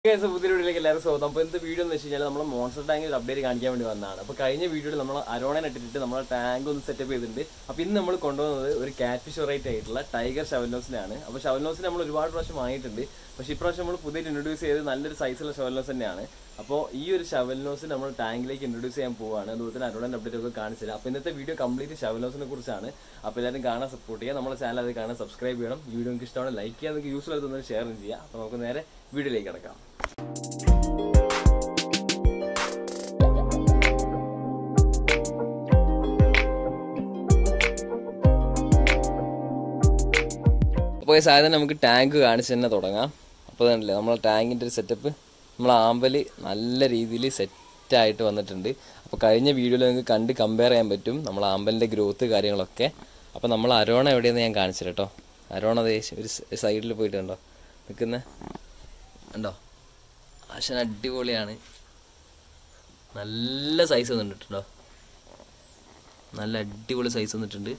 case പുതിയ വീഡിയോയിലേക്ക് എല്ലാവരും സ്വാഗതം അപ്പോൾ എന്ത് വീഡിയോ എന്ന് വെച്ച് കഴിഞ്ഞാൽ നമ്മൾ മോൺസ്റ്റർ ടാങ്ക് ഒരു അപ്ഡേറ്റ് കാണിക്കാൻ വേണ്ടി വന്നതാണ് അപ്പോൾ കഴിഞ്ഞ വീഡിയോയിൽ നമ്മൾ അരോണൻ ഇട്ടിട്ട് നമ്മളെ ടാങ്ക് ഒന്ന് സെറ്റപ്പ് ചെയ്തിട്ടുണ്ട് അപ്പോൾ ഇന്ന് നമ്മൾ കൊണ്ടുവന്നത് ഒരു കാറ്റ് ഫിഷ് വെറൈറ്റി ആയിട്ടുള്ള ടൈഗർ ഷവൽനോസിനാണ് അപ്പോൾ ഷവൽനോസിന് നമ്മൾ ഒരുപാട് പ്രാവശ്യം വാങ്ങിയിട്ടുണ്ട് പക്ഷേ ഇപ്രാവശ്യം നമ്മൾ പുതിയ ഇൻട്രൊഡ്യൂസ് ചെയ്ത് നല്ലൊരു സൈസുള്ള ഷവൽനോസ് തന്നെയാണ് അപ്പോൾ ഈ ഒരു ഷവൽനോസ് നമ്മൾ ടാങ്കിലേക്ക് ഇൻട്രൊഡ്യൂസ് ചെയ്യാൻ പോവുകയാണ് അതുപോലെ തന്നെ അരോണൻ അപ്ഡേറ്റ് ഒക്കെ കാണിച്ചില്ല അപ്പോൾ ഇന്നത്തെ വീഡിയോ കംപ്ലീറ്റ് ഷവൽനോസിനെ കുറിച്ചാണ് അപ്പോൾ എല്ലാവരും കാണാൻ സപ്പോർട്ട് ചെയ്യുക നമ്മുടെ ചാനൽ അത് കാണാൻ സബ്സ്ക്രൈബ് ചെയ്യണം വീഡിയോ നിങ്ങൾക്ക് ഇഷ്ടമാണ് ലൈക്ക് ചെയ്യാൻ നിങ്ങൾക്ക് യൂസ്ഫുൾ ആയിട്ട് ഷെയർ ചെയ്യുക അപ്പോൾ നമുക്ക് നേരെ വീഡിയോയിലേക്ക് കിടക്കാം അപ്പോൾ ഈ സാധനം നമുക്ക് ടാങ്ക് കാണിച്ച് തന്നെ തുടങ്ങാം അപ്പോൾ തന്നെയല്ലേ നമ്മളെ ടാങ്കിൻ്റെ ഒരു സെറ്റപ്പ് നമ്മളെ ആമ്പൽ നല്ല രീതിയിൽ സെറ്റായിട്ട് വന്നിട്ടുണ്ട് അപ്പോൾ കഴിഞ്ഞ വീഡിയോയിൽ നിങ്ങൾക്ക് കണ്ട് കമ്പയർ ചെയ്യാൻ പറ്റും നമ്മളെ ആമ്പലിൻ്റെ ഗ്രോത്ത് കാര്യങ്ങളൊക്കെ അപ്പോൾ നമ്മൾ അരോണ എവിടെയെന്ന് ഞാൻ കാണിച്ചു കേട്ടോ അരോണ ദേ ഒരു സൈഡിൽ പോയിട്ട് കണ്ടോ നിൽക്കുന്ന ഉണ്ടോ ആശൻ അടിപൊളിയാണ് നല്ല സൈസ് വന്നിട്ടുണ്ടോ നല്ല അടിപൊളി സൈസ് വന്നിട്ടുണ്ട്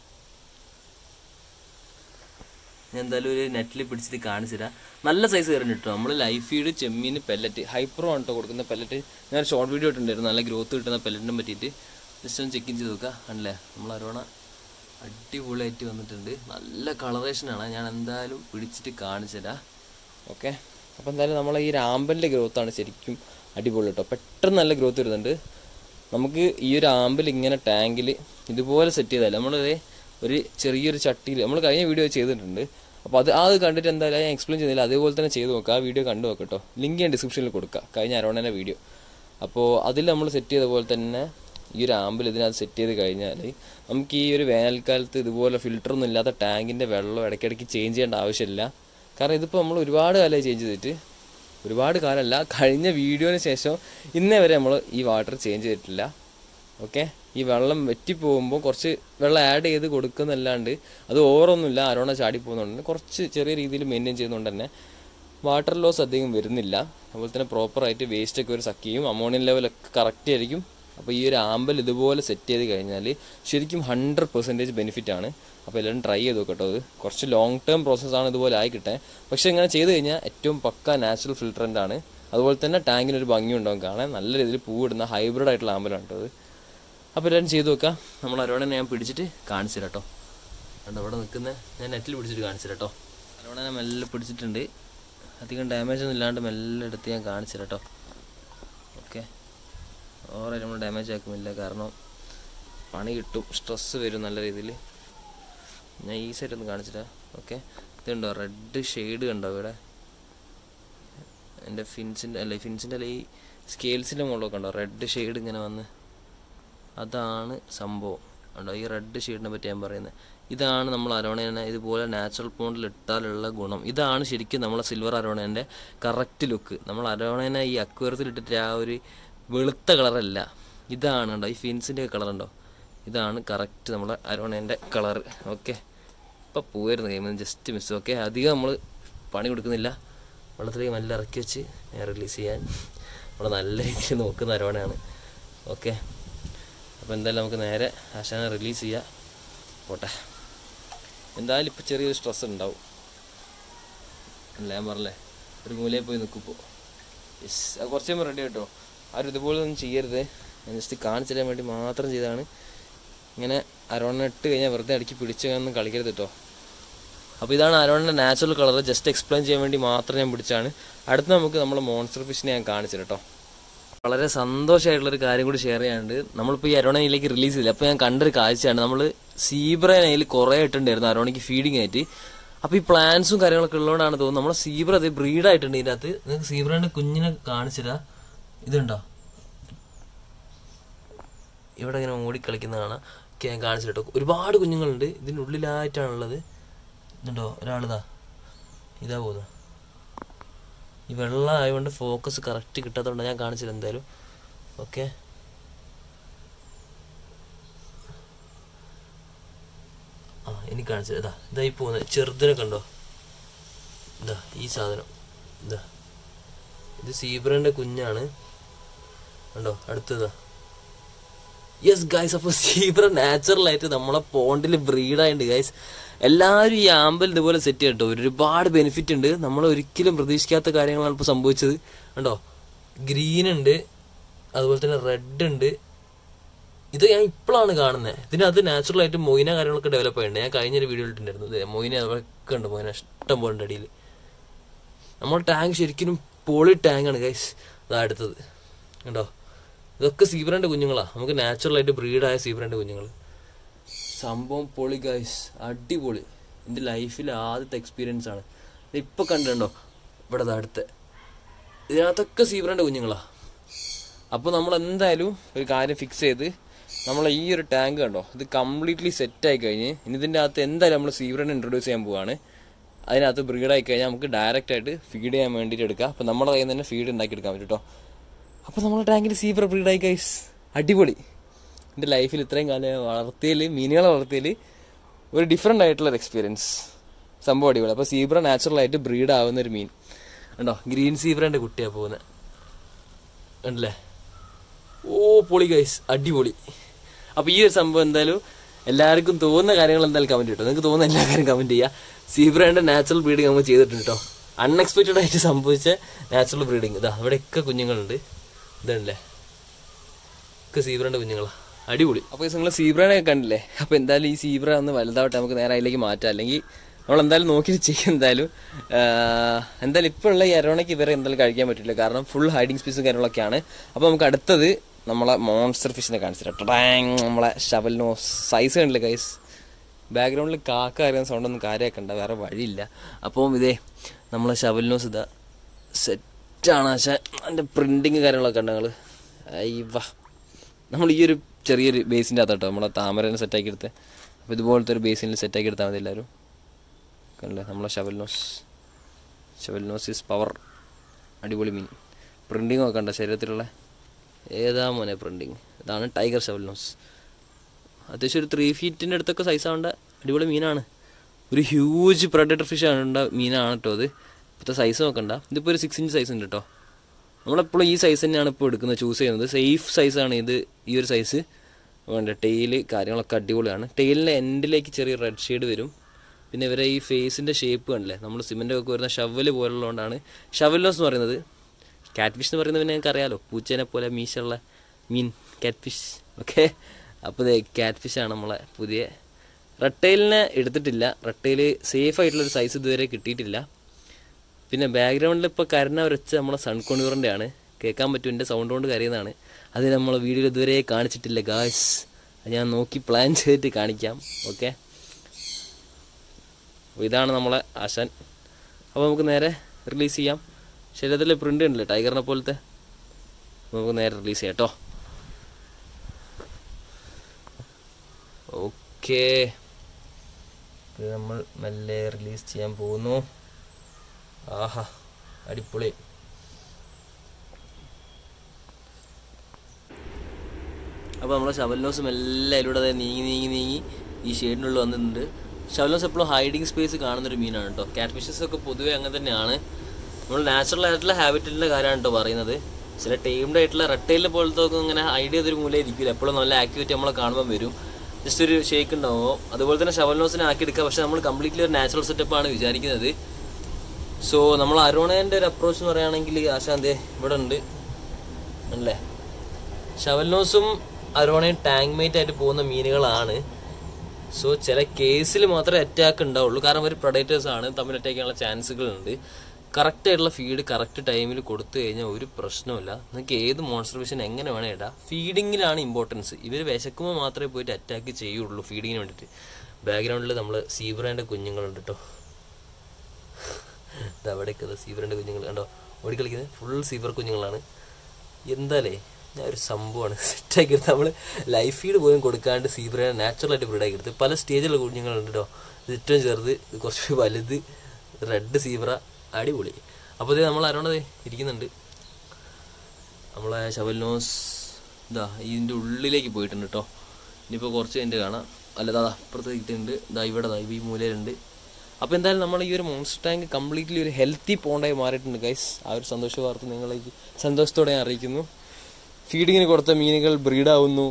ഞാൻ എന്തായാലും ഒരു നെറ്റിൽ പിടിച്ചിട്ട് കാണിച്ചുതരാം നല്ല സൈസ് കയറി കിട്ടും നമ്മൾ ലൈഫ് ഫീഡ് ചെമ്മീൻ പെല്ലറ്റ് ഹൈപ്രോ ആണ് കേട്ടോ കൊടുക്കുന്ന പെല്ലറ്റ് ഞാൻ ഷോർട്ട് വീഡിയോ ഇട്ടുണ്ടായിരുന്നു നല്ല ഗ്രോത്ത് കിട്ടുന്ന പെല്ലറ്റിനെ പറ്റിയിട്ട് ജസ്റ്റ് ഒന്ന് ചെക്ക് ചെയ്ത് നോക്കുക ആണല്ലേ നമ്മൾ അരോണ അടിപൊളിയായിട്ട് വന്നിട്ടുണ്ട് നല്ല കളറേഷനാണ് ഞാൻ എന്തായാലും പിടിച്ചിട്ട് കാണിച്ചുതരാം ഓക്കെ അപ്പോൾ എന്തായാലും നമ്മളെ ഈ ആമ്പലിൻ്റെ ഗ്രോത്താണ് ശരിക്കും അടിപൊളി കേട്ടോ പെട്ടെന്ന് നല്ല ഗ്രോത്ത് വരുന്നുണ്ട് നമുക്ക് ഈ ഒരു ആമ്പൽ ഇങ്ങനെ ടാങ്കിൽ ഇതുപോലെ സെറ്റ് ചെയ്താൽ നമ്മൾ ഒരു ചെറിയൊരു ചട്ടിയിൽ നമ്മൾ കഴിഞ്ഞ വീഡിയോ ചെയ്തിട്ടുണ്ട് അപ്പോൾ അത് അത് കണ്ടിട്ട് എന്തായാലും ഞാൻ എക്സ്പ്ലെയിൻ ചെയ്തില്ല അതേപോലെ തന്നെ ചെയ്ത് നോക്കുക ആ വീഡിയോ കണ്ടു നോക്കട്ടോ ലിങ്ക് ഞാൻ ഡിസ്ക്രിപ്ഷനിൽ കൊടുക്കുക കഴിഞ്ഞ അരോണേൻ്റെ വീഡിയോ അപ്പോൾ അതിൽ നമ്മൾ സെറ്റ് ചെയ്ത പോലെ തന്നെ ഈ ഒരു ആമ്പിൽ ഇതിനകത്ത് സെറ്റ് ചെയ്ത് കഴിഞ്ഞാൽ നമുക്ക് ഈ ഒരു വേനൽക്കാലത്ത് ഇതുപോലെ ഫിൽറ്ററൊന്നും ഇല്ലാത്ത ടാങ്കിൻ്റെ വെള്ളം ഇടയ്ക്കിടയ്ക്ക് ചേഞ്ച് ചെയ്യേണ്ട ആവശ്യമില്ല കാരണം ഇതിപ്പോൾ നമ്മൾ ഒരുപാട് കാലമായി ചേഞ്ച് ചെയ്തിട്ട് ഒരുപാട് കാലമല്ല കഴിഞ്ഞ വീഡിയോന് ശേഷം ഇന്നേ വരെ നമ്മൾ ഈ വാട്ടർ ചേഞ്ച് ചെയ്തിട്ടില്ല ഓക്കെ ഈ വെള്ളം വെറ്റി പോകുമ്പോൾ കുറച്ച് വെള്ളം ആഡ് ചെയ്ത് കൊടുക്കുന്നല്ലാണ്ട് അത് ഓവറൊന്നുമില്ല അരോണ ചാടി പോകുന്നുണ്ട് കുറച്ച് ചെറിയ രീതിയിൽ മെയിൻറ്റെയിൻ ചെയ്യുന്നതുകൊണ്ട് തന്നെ വാട്ടർ ലോസ് അധികം വരുന്നില്ല അതുപോലെ തന്നെ പ്രോപ്പറായിട്ട് വേസ്റ്റ് ഒക്കെ ഒരു സക്ക് ചെയ്യും അമോണിയം ലെവലൊക്കെ കറക്റ്റ് ആയിരിക്കും അപ്പോൾ ഈ ഒരു ആമ്പൽ ഇതുപോലെ സെറ്റ് ചെയ്ത് കഴിഞ്ഞാൽ ശരിക്കും ഹൺഡ്രഡ് പെർസെൻറ്റേജ് ബെനിഫിറ്റ് ആണ് അപ്പോൾ എല്ലാവരും ട്രൈ ചെയ്ത് നോക്കട്ടോ അത് കുറച്ച് ലോങ് ടേം പ്രോസസ്സാണ് ഇതുപോലെ ആയി കിട്ടേ പക്ഷേ ഇങ്ങനെ ചെയ്ത് കഴിഞ്ഞാൽ ഏറ്റവും പക്ക നാച്ചുറൽ ഫിൽറ്ററൻ്റ് ആണ് അതുപോലെ തന്നെ ടാങ്കിന് ഒരു ഭംഗി ഉണ്ടാവും കാണാൻ നല്ല രീതിയിൽ പൂവിടുന്ന ഹൈബ്രിഡ് ആയിട്ടുള്ള ആമ്പലാണ് കേട്ടോ അത് അപ്പോൾ എല്ലാവരും ചെയ്ത് നോക്കാം നമ്മൾ അരോണനെ ഞാൻ പിടിച്ചിട്ട് കാണിച്ചു തരാം കേട്ടോ കണ്ടോ അവിടെ നിൽക്കുന്നത് ഞാൻ നെറ്റിൽ പിടിച്ചിട്ട് കാണിച്ചു തരാം കേട്ടോ അരോണനെ മെല്ലെ പിടിച്ചിട്ടുണ്ട് അധികം ഡാമേജ് ഒന്നും ഇല്ലാണ്ട് മെല്ലെ എടുത്ത് ഞാൻ കാണിച്ചു തരാം കേട്ടോ ഓക്കെ ഓവറായിട്ട് നമ്മൾ ഡാമേജ് ആക്കുന്നില്ല കാരണം പണി കിട്ടും സ്ട്രെസ്സ് വരും നല്ല രീതിയിൽ ഞാൻ ഈ സൈഡ് ഒന്ന് കാണിച്ചിട്ടാ ഓക്കെ ഇതുണ്ടോ റെഡ് ഷെയ്ഡ് കണ്ടോ ഇവിടെ എൻ്റെ ഫിൻസിൻ്റെ അല്ല ഫിൻസിൻ്റെ അല്ല ഈ സ്കെയിൽസിൻ്റെ മുകളിലൊക്കെ ഉണ്ടോ റെഡ് ഷെയ്ഡ് ഇങ്ങനെ വന്ന് അതാണ് സംഭവം ഉണ്ടോ ഈ റെഡ് ഷെയ്ഡിനെ പറ്റി ഞാൻ പറയുന്നത് ഇതാണ് നമ്മൾ അരോണേനെ ഇതുപോലെ നാച്ചുറൽ പോണ്ടിൽ ഇട്ടാലുള്ള ഗുണം ഇതാണ് ശരിക്കും നമ്മളെ സിൽവർ അരോണേൻ്റെ കറക്റ്റ് ലുക്ക് നമ്മൾ അരോണേനെ ഈ അക്വേറത്തിൽ ഇട്ടിട്ട് ആ ഒരു വെളുത്ത കളറല്ല ഇതാണ് ഉണ്ടോ ഈ ഫിൻസിൻ്റെ കളർ ഉണ്ടോ ഇതാണ് കറക്റ്റ് നമ്മളെ അരോണേൻ്റെ കളർ ഓക്കെ ഇപ്പം പോയിരുന്നു ഗെയിം ജസ്റ്റ് മിസ് ഓക്കെ അധികം നമ്മൾ പണി കൊടുക്കുന്നില്ല വെള്ളത്തിലേക്ക് നല്ല ഇറക്കി വെച്ച് റിലീസ് ചെയ്യാൻ നമ്മൾ നല്ല രീതിയിൽ നോക്കുന്ന അരോണയാണ് ഓക്കെ അപ്പോൾ എന്തായാലും നമുക്ക് നേരെ ആശാനെ റിലീസ് ചെയ്യാം പോട്ടെ എന്തായാലും ഇപ്പോൾ ചെറിയൊരു സ്ട്രെസ് ഉണ്ടാവും അല്ല ഞാൻ പറഞ്ഞല്ലേ ഒരു മൂലയിൽ പോയി നിൽക്കുമ്പോൾ യെസ് അത് കുറച്ച് കഴിയുമ്പോൾ റെഡി കേട്ടോ ആരും ഇതുപോലെ ഒന്നും ചെയ്യരുത് ഞാൻ ജസ്റ്റ് കാണിച്ചു തരാൻ വേണ്ടി മാത്രം ചെയ്തതാണ് ഇങ്ങനെ അരോണിനെ ഇട്ട് കഴിഞ്ഞാൽ വെറുതെ അടിക്ക് പിടിച്ചൊന്നും കളിക്കരുത് കേട്ടോ അപ്പോൾ ഇതാണ് അരോണിൻ്റെ നാച്ചുറൽ കളർ ജസ്റ്റ് എക്സ്പ്ലെയിൻ ചെയ്യാൻ വേണ്ടി മാത്രം ഞാൻ പിടിച്ചാണ് അടുത്ത് നമുക്ക് നമ്മളെ മോൺസ്റ്റർ ഫിഷിനെ ഞാൻ കാണിച്ചു കേട്ടോ വളരെ സന്തോഷമായിട്ടുള്ളൊരു കാര്യം കൂടി ഷെയർ ചെയ്യാനുണ്ട് നമ്മളിപ്പോൾ ഈ അരോണയിലേക്ക് റിലീസ് ചെയ്തില്ല അപ്പോൾ ഞാൻ കണ്ടൊരു കാഴ്ചയാണ് നമ്മൾ സീബ്രനെ അതിൽ കുറേ ഇട്ടുണ്ടായിരുന്നു അരോണയ്ക്ക് ഫീഡിങ് ആയിട്ട് അപ്പോൾ ഈ പ്ലാന്റ്സും കാര്യങ്ങളൊക്കെ ഉള്ളതുകൊണ്ടാണ് തോന്നുന്നത് നമ്മളെ സീബ്ര അത് ബ്രീഡായിട്ടുണ്ട് ഇതിനകത്ത് നിങ്ങൾക്ക് സീബ്രേൻ്റെ കുഞ്ഞിനെ കാണിച്ചിരാ ഇതുണ്ടോ ഇവിടെ ഇങ്ങനെ ഓടി കളിക്കുന്ന കാണാം ഒക്കെ ഞാൻ കാണിച്ചു കേട്ടോ ഒരുപാട് കുഞ്ഞുങ്ങളുണ്ട് ഇതിനുള്ളിലായിട്ടാണുള്ളത് ഇതുണ്ടോ ഒരാളിതാ ഇതാ പോകുന്നത് ഈ വെള്ളം ആയതുകൊണ്ട് ഫോക്കസ് കറക്റ്റ് കിട്ടാത്തതുകൊണ്ട് ഞാൻ കാണിച്ചില്ല എന്തായാലും ഓക്കെ ആ എനിക്ക് കാണിച്ചത് ഇതാ ഇതാ ഈ പോകുന്നത് ചെറുതിനെ കണ്ടോ ഇതാ ഈ സാധനം ഇതാ ഇത് സീബ്രൻ്റെ കുഞ്ഞാണ് കണ്ടോ അടുത്തതാ യെസ് ഗൈസ് അപ്പോൾ സീബ്ര നാച്ചുറലായിട്ട് നമ്മളെ പോണ്ടിൽ ബ്രീഡായിട്ടുണ്ട് ഗൈസ് എല്ലാവരും ഈ ആമ്പൽ ഇതുപോലെ സെറ്റ് ചെയ്യട്ടോ ഒരുപാട് ബെനിഫിറ്റ് ഉണ്ട് നമ്മൾ ഒരിക്കലും പ്രതീക്ഷിക്കാത്ത കാര്യങ്ങളാണ് ഇപ്പോൾ സംഭവിച്ചത് കണ്ടോ ഗ്രീൻ ഉണ്ട് അതുപോലെ തന്നെ റെഡ് ഉണ്ട് ഇത് ഞാൻ ഇപ്പോഴാണ് കാണുന്നത് ഇതിനകത്ത് നാച്ചുറൽ ആയിട്ട് മൊയിന കാര്യങ്ങളൊക്കെ ഡെവലപ്പ് ആയിട്ടുണ്ട് ഞാൻ കഴിഞ്ഞൊരു വീഡിയോ ഇട്ടിട്ടുണ്ടായിരുന്നു ദേ, മൊയിന അതൊക്കെ ഉണ്ട് മൊയിന ഇഷ്ടം പോലെ ഉണ്ട് അടിയിൽ നമ്മുടെ ടാങ്ക് ശരിക്കും പോളി ടാങ്കാണ് ഗൈസ് അതാ അടുത്തത് കണ്ടോ ഇതൊക്കെ സീബ്രന്റെ കുഞ്ഞുങ്ങളാ നമുക്ക് നാച്ചുറൽ ആയിട്ട് ബ്രീഡായ സീബ്രന്റെ കുഞ്ഞുങ്ങൾ സംഭവം പൊളി ഗൈസ് അടിപൊളി എൻ്റെ ലൈഫിൽ ആദ്യത്തെ എക്സ്പീരിയൻസ് ആണ് ഇത് ഇപ്പൊ കണ്ടിട്ടുണ്ടോ ഇവിടെ ദാ അടുത്ത ഇതിനകത്തൊക്കെ സീബ്രന്റെ കുഞ്ഞുങ്ങളാ അപ്പോൾ നമ്മൾ എന്തായാലും ഒരു കാര്യം ഫിക്സ് ചെയ്ത് നമ്മൾ ഈ ഒരു ടാങ്ക് കണ്ടോ ഇത് കംപ്ലീറ്റ്ലി സെറ്റ് ആയി കഴിഞ്ഞ് ഇനി ഇതിൻ്റെ അകത്ത് എന്തായാലും നമ്മൾ സീബ്രനെ ഇൻട്രൊഡ്യൂസ് ചെയ്യാൻ പോവാണ് അതിനകത്ത് ബ്രീഡായി കഴിഞ്ഞാൽ നമുക്ക് ഡയറക്റ്റ് ആയിട്ട് ഫീഡ് ചെയ്യാൻ വേണ്ടിയിട്ട് എടുക്കാം അപ്പോൾ നമ്മുടെ കയ്യിൽ നിന്ന് തന്നെ ഫീഡ് ഉണ്ടാക്കി എടുക്കാൻ പറ്റും കേട്ടോ അപ്പോൾ നമ്മുടെ ടാങ്കിൽ സീബ്ര ബ്രീഡായി കൈസ് അടിപൊളി എൻ്റെ ലൈഫിൽ ഇത്രയും കാലം വളർത്തിയതിൽ മീനുകളെ വളർത്തിയതിൽ ഒരു ഡിഫറെൻ്റ് ആയിട്ടുള്ള ഒരു എക്സ്പീരിയൻസ് സംഭവം അടിപൊളി അപ്പോൾ സീബ്ര നാച്ചുറൽ ആയിട്ട് ബ്രീഡ് ആവുന്ന ഒരു മീൻ കണ്ടോ ഗ്രീൻ സീബ്രൻ്റെ കുട്ടിയാണ് പോകുന്നത് ഉണ്ടല്ലേ ഓ പൊളി ഗൈസ് അടിപൊളി അപ്പോൾ ഈ ഒരു സംഭവം എന്തായാലും എല്ലാവർക്കും തോന്നുന്ന കാര്യങ്ങൾ എന്തായാലും കമന്റ് കിട്ടും നിങ്ങൾക്ക് തോന്നുന്ന എല്ലാ കാര്യം കമന്റ് ചെയ്യുക സീബ്രയുടെ നാച്ചുറൽ ബ്രീഡിങ് നമ്മൾ ചെയ്തിട്ടുണ്ട് കേട്ടോ അൺഎക്സ്പെക്റ്റഡ് ആയിട്ട് സംഭവിച്ച നാച്ചുറൽ ബ്രീഡിങ് ഇതാ ഇവിടെയൊക്കെ കുഞ്ഞുങ്ങളുണ്ട് ഇതല്ലേ ഒക്കെ സീബ്രയുടെ കുഞ്ഞുങ്ങളാ അടിപൊളി അപ്പോൾ നിങ്ങൾ സീബ്രനെ കണ്ടില്ലേ അപ്പോൾ എന്തായാലും ഈ സീബ്ര ഒന്ന് വലുതാവട്ടെ നമുക്ക് നേരെ അതിലേക്ക് മാറ്റാം അല്ലെങ്കിൽ നമ്മൾ എന്തായാലും നോക്കിയിട്ട് ചെയ്യും എന്തായാലും ആഹ്, എന്തായാലും ഇപ്പോൾ ഉള്ള ഈ അരോണയ്ക്ക് ഇവരെ എന്തായാലും കഴിക്കാൻ പറ്റില്ല കാരണം ഫുൾ ഹൈഡിങ് സ്പേസും കാര്യങ്ങളൊക്കെയാണ് അപ്പോൾ നമുക്ക് അടുത്തത് നമ്മളെ മോൺസ്റ്റർ ഫിഷിനെ കാണിച്ചിട്ട് ടാങ് നമ്മളെ ഷവലിനോ സൈസ് കണ്ടില്ല ഗൈസ് ബാക്ക്ഗ്രൗണ്ടിൽ കാക്ക അറിയുന്ന സൗണ്ടൊന്നും കാര്യമാക്കണ്ട വേറെ വഴിയില്ല അപ്പം ഇതേ നമ്മളെ ഷവലിനോസ് ഇതാ സെറ്റാണ് പക്ഷേ അതിൻ്റെ പ്രിൻറ്റിങ് കാര്യങ്ങളൊക്കെ ഉണ്ട് ഞങ്ങൾ അയ്യവ നമ്മൾ ഈ ഒരു ചെറിയൊരു ബേസിൻ്റെ അകത്തോട്ടോ നമ്മളെ താമരനെ സെറ്റാക്കി എടുത്ത് അപ്പോൾ ഇതുപോലത്തെ ഒരു ബേസിനിൽ സെറ്റാക്കി എടുത്താൽ മതി എല്ലാവരും കണ്ടില്ലേ നമ്മളെ ഷവൽനോസ് ഷവൽനോസ് ഇസ് പവർ അടിപൊളി മീൻ പ്രിൻറ്റിങ് ഒക്കെ ഉണ്ടോ ശരീരത്തിലുള്ള ഏതാ മോനെ പ്രിൻറ്റിങ് ഇതാണ് ടൈഗർ ഷവൽനോസ് അത്യാവശ്യം ഒരു ത്രീ ഫീറ്റിൻ്റെ അടുത്തൊക്കെ സൈസ് ആവേണ്ട അടിപൊളി മീനാണ് ഒരു ഹ്യൂജ് പ്രഡേറ്റർ ഫിഷ് ആണ് മീനാണ് കേട്ടോ അത് ഇപ്പോഴത്തെ സൈസ് നോക്കണ്ട ഇതിപ്പോൾ ഒരു സിക്സ് ഇഞ്ച് സൈസ് ഉണ്ട് കേട്ടോ നമ്മളെപ്പോഴും ഈ സൈസ് തന്നെയാണ് ഇപ്പോൾ എടുക്കുന്നത് ചൂസ് ചെയ്യുന്നത് സേഫ് സൈസാണ് ഇത് ഈ ഒരു സൈസ് വേണ്ട ടെയില് കാര്യങ്ങളൊക്കെ അടിപൊളിയാണ് ടെയിലിൻ്റെ എൻഡിലേക്ക് ചെറിയ റെഡ് ഷെയ്ഡ് വരും പിന്നെ ഇവരെ ഈ ഫേസിൻ്റെ ഷേപ്പ് കണ്ടില്ലേ നമ്മൾ സിമെൻ്റ് ഒക്കെ വരുന്ന ഷവല് പോലുള്ളതുകൊണ്ടാണ് ഷവലോസ് എന്ന് പറയുന്നത് കാറ്റ് ഫിഷ് എന്ന് പറയുന്നത് പിന്നെ നിങ്ങൾക്ക് അറിയാലോ പൂച്ചേനെ പോലെ മീശുള്ള മീൻ കാറ്റ് ഫിഷ് ഓക്കെ അപ്പോൾ ഇത് കാറ്റ് ഫിഷാണ് നമ്മളെ പുതിയ റട്ടൈലിനെ എടുത്തിട്ടില്ല റട്ടൈൽ സേഫ് ആയിട്ടുള്ളൊരു സൈസ് ഇതുവരെ കിട്ടിയിട്ടില്ല പിന്നെ ബാക്ക്ഗ്രൗണ്ടിൽ ഇപ്പോൾ കരുണ വരച്ച നമ്മളെ സൺ കൊണൂറിൻ്റെ ആണ് കേൾക്കാൻ പറ്റും എൻ്റെ സൗണ്ട് കൊണ്ട് കരയുന്നതാണ് അത് നമ്മൾ വീഡിയോയിൽ ഇതുവരെ കാണിച്ചിട്ടില്ല ഗായ്സ് അത് ഞാൻ നോക്കി പ്ലാൻ ചെയ്തിട്ട് കാണിക്കാം ഓക്കെ അപ്പോൾ ഇതാണ് നമ്മളെ ആശാൻ അപ്പോൾ നമുക്ക് നേരെ റിലീസ് ചെയ്യാം ശരീരത്തിൽ പ്രിൻ്റ് ഉണ്ടല്ലേ ടൈഗറിനെ പോലത്തെ അപ്പോൾ നമുക്ക് നേരെ റിലീസ് ചെയ്യാം കേട്ടോ ഓക്കേ ഇത് നമ്മൾ മെല്ലെ റിലീസ് ചെയ്യാൻ പോകുന്നു ആഹാ അടിപൊളി അപ്പോൾ നമ്മളെ ഷവൽനോസ് മെല്ലെ അതിലൂടെ അതായത് നീങ്ങി നീങ്ങി നീങ്ങി ഈ ഷെയ്ഡിനുള്ളിൽ വന്നിട്ടുണ്ട് ഷവൽനോസ് എപ്പോഴും ഹൈഡിങ് സ്പേസ് കാണുന്നൊരു മീനാണ് കേട്ടോ കാറ്റ് ഫിഷസ് ഒക്കെ പൊതുവേ അങ്ങനെ തന്നെയാണ് നമ്മൾ നാച്ചുറൽ ആയിട്ടുള്ള ഹാബിറ്റിൻ്റെ കാര്യമാണ് കേട്ടോ പറയുന്നത് ചില ടൈംഡ് ആയിട്ടുള്ള റെട്ടൈലിനെ പോലത്തെ ഒക്കെ ഇങ്ങനെ ഐഡിയ ചെയ്തൊരു മൂലം ഇരിക്കില്ല എപ്പോഴും നല്ല ആക്ടിവിറ്റി നമ്മളെ കാണുമ്പോൾ വരും ജസ്റ്റ് ഒരു ഷേക്ക് ഉണ്ടാവുമോ അതുപോലെ തന്നെ ഷവൽനോസിനെ ആക്കി എടുക്കുക പക്ഷെ നമ്മൾ കംപ്ലീറ്റ്ലി ഒരു നാച്ചുറൽ സെറ്റപ്പാണ് വിചാരിക്കുന്നത് സോ നമ്മൾ അരുണേൻ്റെ ഒരു അപ്രോച്ച് എന്ന് പറയുകയാണെങ്കിൽ ആശാന്തെ ഇവിടെ ഉണ്ട് അല്ലേ ഷവൽനോസും അരോണയും ടാങ്ക് മേറ്റ് ആയിട്ട് പോകുന്ന മീനുകളാണ് സോ ചില കേസിൽ മാത്രമേ അറ്റാക്ക് ഉണ്ടാവുള്ളൂ കാരണം അവർ പ്രൊഡക്റ്റേഴ്സ് ആണ് തമ്മിൽ അറ്റാക്ക് ചെയ്യാനുള്ള ചാൻസുകൾ ഉണ്ട് കറക്റ്റ് ആയിട്ടുള്ള ഫീഡ് കറക്റ്റ് ടൈമിൽ കൊടുത്തു കഴിഞ്ഞാൽ ഒരു പ്രശ്നമില്ല നിങ്ങൾക്ക് ഏത് മോൺസ്റ്റർ ഫിഷിന് എങ്ങനെ വേണേ ഇടാം ഫീഡിങ്ങിലാണ് ഇമ്പോർട്ടൻസ് ഇവർ വിശക്കുമ്പോൾ മാത്രമേ പോയിട്ട് അറ്റാക്ക് ചെയ്യുള്ളൂ ഫീഡിങ്ങിന് വേണ്ടിയിട്ട് ബാക്ക്ഗ്രൗണ്ടിൽ നമ്മൾ സീബ്രേൻ്റെ കുഞ്ഞുങ്ങളുണ്ട് കേട്ടോ ഇത് അവിടെയൊക്കെ സീബ്രേൻ്റെ കുഞ്ഞുങ്ങൾ കണ്ടോ ഓടിക്കളിക്കുന്നത് ഫുൾ സീബ്ര കുഞ്ഞുങ്ങളാണ് എന്താലേ ഞാൻ ഒരു സംഭവമാണ് സെറ്റാക്കി എടുത്ത് നമ്മൾ ലൈഫ് ഫീഡ് പോലും കൊടുക്കാണ്ട് സീബ്രയെ നാച്ചുറലായിട്ട് ബ്രീഡാക്കി എടുത്ത് പല സ്റ്റേജിലുള്ള കുഞ്ഞുങ്ങളുണ്ട് കേട്ടോ ഇത് ഏറ്റവും ചെറുത് ഇത് കുറച്ച് വലുത് റെഡ് സീബ്ര അടിപൊളി അപ്പോൾ ഇത് നമ്മൾ ആരോണത് ഇരിക്കുന്നുണ്ട് നമ്മളെ ശവൽനോസ് ഇതാ ഇതിൻ്റെ ഉള്ളിലേക്ക് പോയിട്ടുണ്ട് കേട്ടോ ഇനിയിപ്പോൾ കുറച്ച് കഴിഞ്ഞിട്ട് കാണാം അല്ല ദാ അപ്പുറത്ത് ഇട്ടുണ്ട് ഇതാ ഇവിടെ ദാ ഈ മൂലയിലുണ്ട് അപ്പോൾ എന്തായാലും നമ്മൾ ഈ ഒരു മോൺസ്റ്റർ ടാങ്ക് കംപ്ലീറ്റ്ലി ഒരു ഹെൽത്തി പോണ്ടായി മാറിയിട്ടുണ്ട് ഗൈസ് ആ ഒരു സന്തോഷ വാർത്ത നിങ്ങളേക്ക് സന്തോഷത്തോടെ ഞാൻ അറിയിക്കുന്നു ഫീഡിങ്ങിന് കൊടുത്ത മീനുകൾ ബ്രീഡാവുന്നു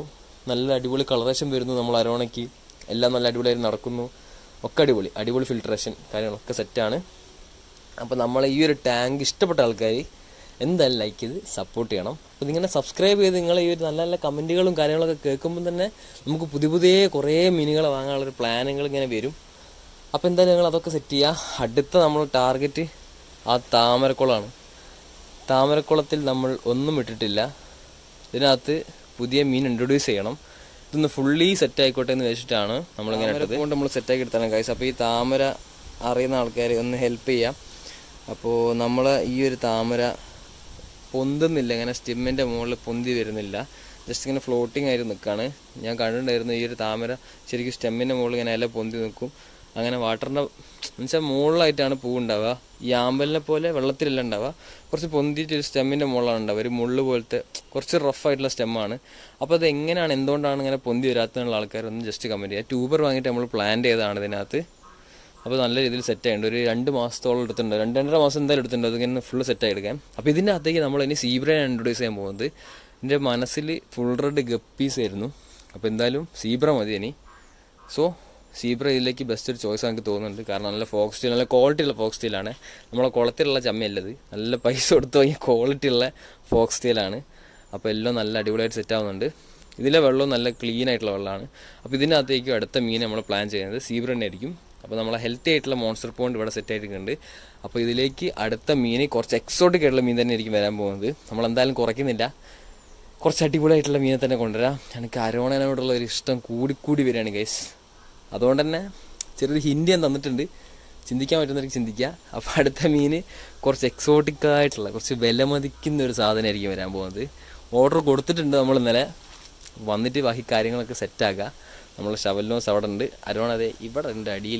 നല്ല അടിപൊളി കളറേഷൻ വരുന്നു നമ്മൾ അരോണയ്ക്ക് എല്ലാം നല്ല അടിപൊളിയായി നടക്കുന്നു ഒക്കെ അടിപൊളി അടിപൊളി ഫിൽട്രേഷൻ കാര്യങ്ങളൊക്കെ സെറ്റാണ് അപ്പോൾ നമ്മളെ ഈ ഒരു ടാങ്ക് ഇഷ്ടപ്പെട്ട ആൾക്കാർ എന്തായാലും ലൈക്ക് ചെയ്ത് സപ്പോർട്ട് ചെയ്യണം അപ്പോൾ നിങ്ങനെ സബ്സ്ക്രൈബ് ചെയ്ത് നിങ്ങൾ ഈ ഒരു നല്ല നല്ല കമൻറ്റുകളും കാര്യങ്ങളൊക്കെ കേൾക്കുമ്പോൾ തന്നെ നമുക്ക് പുതിയ പുതിയ കുറേ മീനുകളെ വാങ്ങാനുള്ള ഒരു പ്ലാനുകൾ ഇങ്ങനെ വരും അപ്പോൾ എന്തായാലും ഞങ്ങൾ അതൊക്കെ സെറ്റ് ചെയ്യുക അടുത്ത നമ്മൾ ടാർഗറ്റ് ആ താമരക്കുളമാണ് താമരക്കുളത്തിൽ നമ്മൾ ഒന്നും ഇട്ടിട്ടില്ല ഇതിനകത്ത് പുതിയ മീൻ ഇൻട്രൊഡ്യൂസ് ചെയ്യണം ഇതൊന്ന് ഫുള്ളി സെറ്റ് ആയിക്കോട്ടെ എന്ന് വെച്ചിട്ടാണ് നമ്മളിങ്ങനെ ഇട്ടത് കൊണ്ട് നമ്മൾ സെറ്റാക്കി എടുത്താണ് ഗൈസ് അപ്പോൾ ഈ താമര അറിയുന്ന ആൾക്കാരെ ഒന്ന് ഹെൽപ്പ് ചെയ്യാം അപ്പോൾ നമ്മൾ ഈ ഒരു താമര പൊന്തുന്നില്ല ഇങ്ങനെ സ്റ്റെമ്മിൻ്റെ മുകളിൽ പൊന്തി വരുന്നില്ല ജസ്റ്റ് ഇങ്ങനെ ഫ്ലോട്ടിംഗ് ആയിട്ട് നിൽക്കുകയാണ് ഞാൻ കണ്ടിട്ടുണ്ടായിരുന്നു ഈ ഒരു താമര ശരിക്കും സ്റ്റെമ്മിൻ്റെ മുകളിൽ ഇങ്ങനെ ഇല പൊന്തി നിൽക്കും അങ്ങനെ വാട്ടറിൻ്റെ എന്നുവെച്ചാൽ മുകളിലായിട്ടാണ് പൂ ഉണ്ടാവുക ഈ ആമ്പലിനെ പോലെ വെള്ളത്തിലല്ല ഉണ്ടാവുക കുറച്ച് പൊന്തിയിട്ട് ഒരു സ്റ്റെമ്മിൻ്റെ മുകളിലാണ് ഉണ്ടാവുക ഒരു മുള്ള് പോലത്തെ കുറച്ച് റഫ് ആയിട്ടുള്ള സ്റ്റെമ്മാണ് അപ്പോൾ അത് എങ്ങനെയാണ് എന്തുകൊണ്ടാണ് ഇങ്ങനെ പൊന്തി വരാത്തതെന്നുള്ള ആൾക്കാരൊന്ന് ജസ്റ്റ് കമൻറ്റ് ചെയ്യുക ട്യൂബർ വാങ്ങിയിട്ട് നമ്മൾ പ്ലാൻ ചെയ്തതാണ് ഇതിനകത്ത് അപ്പോൾ നല്ല രീതിയിൽ സെറ്റ് ആയിട്ടുണ്ട് ഒരു രണ്ട് മാസത്തോളം എടുത്തിട്ടുണ്ട് രണ്ട് രണ്ടര മാസം എന്തായാലും എടുത്തിട്ടുണ്ട് അതിങ്ങനെ ഫുള്ള് സെറ്റ് ആയെടുക്കാൻ അപ്പോൾ ഇതിൻ്റെ അകത്തേക്ക് നമ്മൾ ഇനി സീബ്രയാണ് ഇൻട്രൊഡ്യൂസ് ചെയ്യാൻ പോകുന്നത് എൻ്റെ മനസ്സിൽ ഫുൾ റെഡ് ഗപ്പീസ് ആയിരുന്നു അപ്പോൾ എന്തായാലും സീബ്ര മതി ഇനി സോ സീബ്ര ഇതിലേക്ക് ബെസ്റ്റ് ഒരു ചോയ്സ് എനിക്ക് തോന്നുന്നുണ്ട് കാരണം നല്ല ഫോക്സ് സ്റ്റീൽ നല്ല ക്വാളിറ്റി ഉള്ള ഫോക്സ് സ്റ്റീലാണ് നമ്മളെ കുളത്തിലുള്ള ചമ്മയല്ലത് നല്ല പൈസ കൊടുത്ത് വാങ്ങിയ ക്വാളിറ്റി ഉള്ള ഫോക്സ് സ്റ്റീലാണ് അപ്പോൾ എല്ലാം നല്ല അടിപൊളിയായിട്ട് സെറ്റ് ആവുന്നുണ്ട് ഇതിലെ വെള്ളവും നല്ല ക്ലീൻ ആയിട്ടുള്ള വെള്ളമാണ് അപ്പോൾ ഇതിനകത്തേക്ക് അടുത്ത മീൻ നമ്മൾ പ്ലാൻ ചെയ്യുന്നത് സീബ്ര തന്നെ ആയിരിക്കും അപ്പോൾ നമ്മളെ ഹെൽത്തി ആയിട്ടുള്ള മോൺസ്റ്റർ പോണ്ട് ഇവിടെ സെറ്റ് ആയിട്ടുണ്ട് അപ്പോൾ ഇതിലേക്ക് അടുത്ത മീൻ കുറച്ച് എക്സോട്ടിക് ആയിട്ടുള്ള മീൻ തന്നെ ആയിരിക്കും വരാൻ പോകുന്നത് നമ്മൾ എന്തായാലും കുറയ്ക്കുന്നില്ല കുറച്ച് അടിപൊളിയായിട്ടുള്ള മീനെ തന്നെ കൊണ്ടുവരാം എനിക്ക് അരോണനോടുള്ള ഒരു ഇഷ്ടം കൂടിക്കൂടി വരികയാണ് ഗൈസ് അതുകൊണ്ട് തന്നെ ചെറിയൊരു ഹിന്ദി ഞാൻ തന്നിട്ടുണ്ട് ചിന്തിക്കാൻ പറ്റുന്നവർക്ക് ചിന്തിക്കുക അപ്പോൾ അടുത്ത മീൻ കുറച്ച് എക്സോട്ടിക് ആയിട്ടുള്ള കുറച്ച് വിലമതിക്കുന്ന ഒരു സാധനമായിരിക്കും വരാൻ പോകുന്നത് ഓർഡർ കൊടുത്തിട്ടുണ്ട് നമ്മൾ ഇന്നലെ വന്നിട്ട് ബാക്കി കാര്യങ്ങളൊക്കെ സെറ്റാക്കുക നമ്മൾ ഷവലിനോസ് അവിടെ ഉണ്ട് അരോൺ അതെ ഇവിടെ ഉണ്ട് അടിയിൽ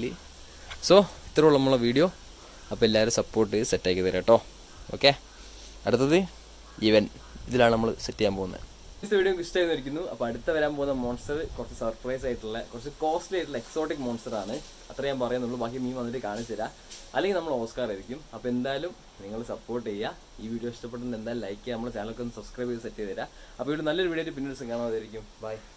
സോ ഇത്രയുള്ള നമ്മളെ വീഡിയോ അപ്പോൾ എല്ലാവരും സപ്പോർട്ട് ചെയ്ത് സെറ്റാക്കി തരാം കേട്ടോ ഓക്കെ അടുത്തത് ഇവൻ ഇതിലാണ് നമ്മൾ സെറ്റ് ചെയ്യാൻ പോകുന്നത് ഈ വീഡിയോ ഇഷ്ടമായിരിക്കുന്നു അപ്പോൾ അടുത്ത വരാൻ പോകുന്ന മോൺസ്റ്റർ കുറച്ച് സർപ്രൈസ് ആയിട്ടുള്ള കുറച്ച് കോസ്റ്റ്ലി ആയിട്ടുള്ള എക്സോട്ടിക് മോൺസ്റ്റർ ആണ് അത്ര ഞാൻ പറയുന്നുള്ളൂ ബാക്കി മീൻ വന്നിട്ട് കാണിച്ചു തരാം അല്ലെങ്കിൽ നമ്മൾ ഓസ്കാർ ആയിരിക്കും അപ്പോൾ എന്തായാലും നിങ്ങൾ സപ്പോർട്ട് ചെയ്യുക ഈ വീഡിയോ ഇഷ്ടപ്പെട്ടെങ്കിൽ എന്തായാലും ലൈക്ക് ചെയ്യുക നമ്മുടെ ചാനലൊക്കെ ഒന്ന് സബ്സ്ക്രൈബ് ചെയ്ത് സെറ്റ് ചെയ്ത് തരാം അപ്പോൾ ഇവിടെ നല്ലൊരു വീഡിയോ പിന്നീട് കാണാതായിരിക്കും ബൈ